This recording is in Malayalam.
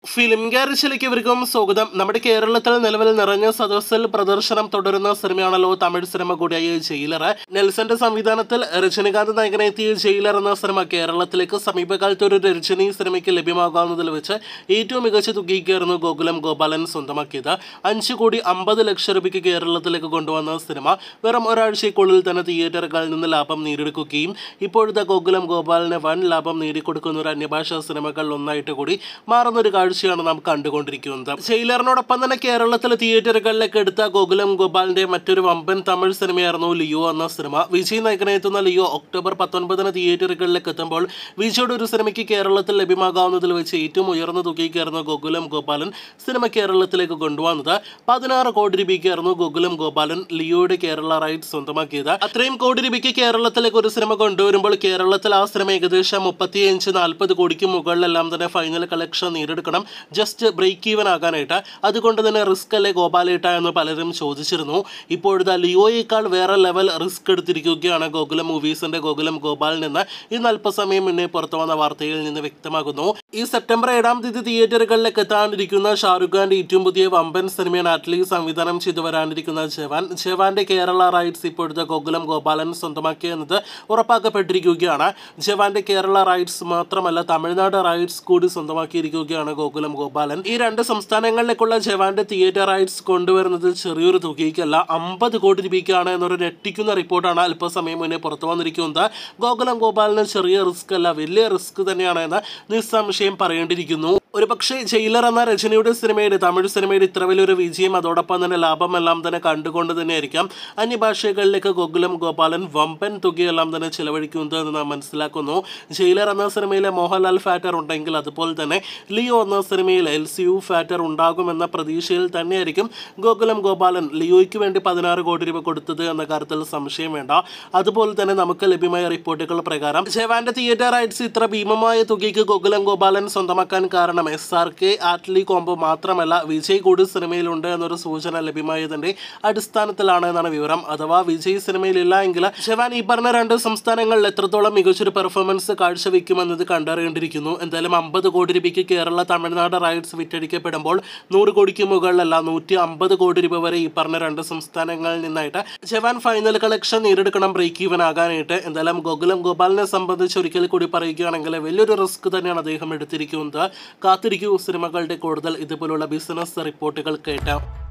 ഫിലിം ഗാരേജിലേക്ക് ഇവർക്കും സ്വാഗതം നമ്മുടെ കേരളത്തിൽ നിലവിൽ നിറഞ്ഞ സദസ്സിൽ പ്രദർശനം തുടരുന്ന സിനിമയാണല്ലോ തമിഴ് സിനിമ കൂടിയായ ജയിലർ നെൽസന്റെ സംവിധാനത്തിൽ രജനികാന്ത് നായകനെത്തിയ ജയിലർ എന്ന സിനിമ കേരളത്തിലേക്ക് സമീപകാലത്ത് ഒരു രജനി സിനിമയ്ക്ക് ലഭ്യമാകാവുന്നതിൽ വെച്ച് ഏറ്റവും മികച്ച തുകയ്ക്കായിരുന്നു ഗോകുലം ഗോപാലൻ സ്വന്തമാക്കിയത് അഞ്ച് കോടി അമ്പത് ലക്ഷം രൂപയ്ക്ക് കേരളത്തിലേക്ക് കൊണ്ടുവന്ന സിനിമ വെറും ഒരാഴ്ചയ്ക്കുള്ളിൽ തന്നെ തിയേറ്ററുകളിൽ നിന്ന് ലാഭം നേടിയെടുക്കുകയും ഇപ്പോഴത്തെ ഗോകുലം ഗോപാലിന് വൻ ലാഭം നേടിക്കൊടുക്കുന്ന ഒരു അന്യഭാഷാ സിനിമകളിൽ ഒന്നായിട്ട് കൂടി മാറുന്ന ഒരു കാഴ്ചയാണ് നാം കണ്ടുകൊണ്ടിരിക്കുന്നത് ജയിലറിനോടൊപ്പം തന്നെ കേരളത്തിലെ തിയേറ്ററുകളിലേക്ക് എടുത്ത ഗോകുലം ഗോപാലിന്റെ മറ്റൊരു വമ്പൻ തമിഴ് സിനിമയായിരുന്നു ലിയോ എന്ന സിനിമ വിജയ് നായകനെത്തുന്ന ലിയോ ഒക്ടോബർ പത്തൊൻപതിന് തിയേറ്ററുകളിലേക്ക് എത്തുമ്പോൾ വിജയുടെ ഒരു സിനിമയ്ക്ക് കേരളത്തിൽ ലഭ്യമാകാവുന്നതിൽ വെച്ച് ഏറ്റവും ഉയർന്ന തുകയ്ക്കായിരുന്നു ഗോകുലം ഗോപാലൻ സിനിമ കേരളത്തിലേക്ക് കൊണ്ടുവന്നത് പതിനാറ് കോടി രൂപയ്ക്കായിരുന്നു ഗോകുലം ഗോപാലൻ ലിയോയുടെ കേരള റൈറ്റ് സ്വന്തമാക്കിയത് അത്രയും കോടി രൂപയ്ക്ക് കേരളത്തിലേക്ക് ഒരു സിനിമ കൊണ്ടുവരുമ്പോൾ കേരളത്തിൽ ആ സിനിമ ഏകദേശം മുപ്പത്തിയഞ്ച് നാൽപ്പത് കോടിക്ക് മുകളിലെല്ലാം തന്നെ ഫൈനൽ കളക്ഷൻ നേടിയെടുക്കണം ജസ്റ്റ് ബ്രേക്ക് ഈവൻ ആകാനായിട്ട് അതുകൊണ്ട് തന്നെ റിസ്ക് അല്ലേ ഗോപാലേട്ട എന്ന് പലരും ചോദിച്ചിരുന്നു ഇപ്പോഴത്തെ ലിയോയേക്കാൾ വേറെ ലെവൽ റിസ്ക് എടുത്തിരിക്കുകയാണ് ഗോകുലം മൂവീസിന്റെ ഗോകുലം ഗോപാലിൽ നിന്ന് ഇന്ന് അല്പസമയം മുന്നേ പുറത്തു വന്ന വാർത്തയിൽ നിന്ന് വ്യക്തമാകുന്നു ഈ സെപ്റ്റംബർ ഏഴാം തീയതി തിയേറ്ററുകളിലേക്ക് എത്താനിരിക്കുന്ന ഷാറുഖ് ഖാന്റെ ഏറ്റവും പുതിയ വമ്പൻ സിനിമയാണ് അറ്റ്ലി സംവിധാനം ചെയ്തു വരാനിരിക്കുന്ന ജവാൻ ജവാന്റെ കേരള റൈറ്റ്സ് ഇപ്പോഴത്തെ ഗോകുലം ഗോപാലൻ സ്വന്തമാക്കി എന്നത് ഉറപ്പാക്കപ്പെട്ടിരിക്കുകയാണ് ജവാന്റെ കേരള റൈറ്റ്സ് മാത്രമല്ല തമിഴ്നാട് റൈറ്റ്സ് കൂടി സ്വന്തമാക്കിയിരിക്കുകയാണ് ഗോകുലം ഗോപാലൻ ഈ രണ്ട് സംസ്ഥാനങ്ങളിലേക്കുള്ള ജവാന്റെ തിയേറ്റർ റൈറ്റ്സ് കൊണ്ടുവരുന്നത് ചെറിയൊരു തുകയ്ക്കല്ല അമ്പത് കോടി രൂപയ്ക്കാണ് എന്നൊരു ഞെട്ടിക്കുന്ന റിപ്പോർട്ടാണ് അല്പസമയം മുന്നേ പുറത്തു വന്നിരിക്കുന്നത് ഗോകുലം ഗോപാലിന് ചെറിയ റിസ്ക് അല്ല വലിയ റിസ്ക് തന്നെയാണ് എന്ന് നിസ്സംശയം പറയേണ്ടിയിരിക്കുന്നു ഒരു പക്ഷേ ജയിലർ എന്ന രജനിയുടെ സിനിമയുടെ തമിഴ് സിനിമയുടെ ഇത്ര വലിയൊരു വിജയം അതോടൊപ്പം തന്നെ ലാഭമെല്ലാം തന്നെ കണ്ടുകൊണ്ട് തന്നെയായിരിക്കാം അന്യഭാഷകളിലേക്ക് ഗോകുലം ഗോപാലൻ വമ്പൻ തുകയെല്ലാം തന്നെ ചിലവഴിക്കുന്നത് എന്ന് നാം മനസ്സിലാക്കുന്നു ജയിലർ എന്ന സിനിമയിലെ മോഹൻലാൽ ഫാറ്റർ ഉണ്ടെങ്കിൽ അതുപോലെ തന്നെ ലിയോ എന്ന സിനിമയിൽ എൽ സി യു ഫാറ്റർ ഉണ്ടാകുമെന്ന പ്രതീക്ഷയിൽ തന്നെയായിരിക്കും ഗോകുലം ഗോപാലൻ ലിയോയ്ക്ക് വേണ്ടി പതിനാറ് കോടി രൂപ കൊടുത്തത് എന്ന കാര്യത്തിൽ സംശയം വേണ്ട അതുപോലെ തന്നെ നമുക്ക് ലഭ്യമായ റിപ്പോർട്ടുകൾ പ്രകാരം ജവാന്റെ തിയേറ്റർ റൈറ്റ്സ് ഇത്ര ഭീമമായ തുകയ്ക്ക് ഗോകുലം ഗോപാലൻ സ്വന്തമാക്കാൻ കാരണം S R K Atlee combo മാത്രമല്ല വിജയ് കൂടി സിനിമയിലുണ്ട് എന്നൊരു സൂചന ലഭ്യമായതിന്റെ അടിസ്ഥാനത്തിലാണ് എന്നാണ് വിവരം അഥവാ വിജയ് സിനിമയിലില്ല എങ്കിൽ ജവാൻ ഈ പറഞ്ഞ രണ്ട് സംസ്ഥാനങ്ങളിൽ എത്രത്തോളം മികച്ചൊരു പെർഫോമൻസ് കാഴ്ചവെക്കുമെന്നത് കണ്ടറിയേണ്ടിയിരിക്കുന്നു എന്തായാലും അമ്പത് കോടി രൂപയ്ക്ക് കേരള തമിഴ്നാട് റൈറ്റ്സ് വിറ്റഴിക്കപ്പെടുമ്പോൾ നൂറ് കോടിക്ക് മുകളിലല്ല നൂറ്റി അമ്പത് കോടി രൂപ വരെ ഈ പറഞ്ഞ രണ്ട് സംസ്ഥാനങ്ങളിൽ നിന്നായിട്ട് ജവാൻ ഫൈനൽ കളക്ഷൻ നേരിടുക്കണം ബ്രേക്ക് ഈവൻ ആകാനായിട്ട് എന്തായാലും ഗോകുലം ഗോപാലിനെ സംബന്ധിച്ച് ഒരിക്കൽ കൂടി പറയുകയാണെങ്കിൽ വലിയൊരു റിസ്ക് തന്നെയാണ് അദ്ദേഹം എടുത്തിരിക്കുന്നത് കാത്തിരിക്കൂ സിനിമകളുടെ കൂടുതൽ ഇതുപോലുള്ള ബിസിനസ് റിപ്പോർട്ടുകൾ കേട്ടാം